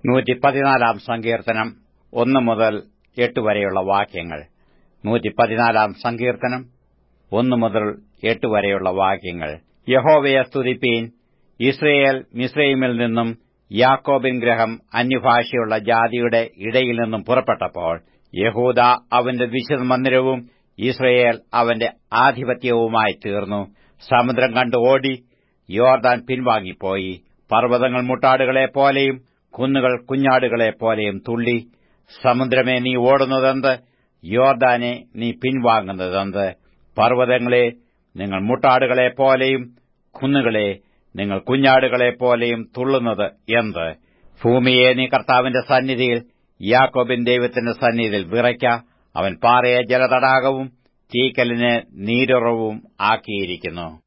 നൂറ്റി പതിനാലാം സങ്കീർത്തനം ഒന്ന് മുതൽ എട്ട് വരെയുള്ള വാക്യങ്ങൾ നൂറ്റി പതിനാലാം സങ്കീർത്തനം ഒന്ന് മുതൽ എട്ട് വരെയുള്ള വാക്യങ്ങൾ യഹോവയെ സ്തുതിപ്പീൻ ഇസ്രയേൽ മിസ്രൈമിൽ നിന്നും യാക്കോബിൻ ഗ്രഹം അന്യഭാഷയുള്ള ജാതിയുടെ ഇടയിൽ നിന്നും പുറപ്പെട്ടപ്പോൾ യഹൂദ അവന്റെ വിശുദ്ധ മന്ദിരവും ഇസ്രയേൽ അവന്റെ ആധിപത്യവുമായി തീർന്നു സമുദ്രം കണ്ട് ഓടി യോർദാൻ പിൻവാങ്ങിപ്പോയി പർവ്വതങ്ങൾ മുട്ടാടുകളെപ്പോലെയും കുന്നുകൾ കുഞ്ഞാടുകളെപ്പോലെയും തുള്ളി സമുദ്രമേ നീ ഓടുന്നതെന്ത് യോർദാനെ നീ പിൻവാങ്ങുന്നതെന്ത് പർവ്വതങ്ങളെ നിങ്ങൾ മുട്ടാടുകളെപ്പോലെയും കുന്നുകളെ നിങ്ങൾ കുഞ്ഞാടുകളെപ്പോലെയും തുള്ളുന്നത് എന്ത് ഭൂമിയെ നീ കർത്താവിന്റെ സന്നിധിയിൽ യാക്കോബിൻ ദൈവത്തിന്റെ സന്നിധിയിൽ വിറയ്ക്ക അവൻ പാറയെ ജലതടാകവും തീക്കലിനെ നീരുറവും ആക്കിയിരിക്കുന്നു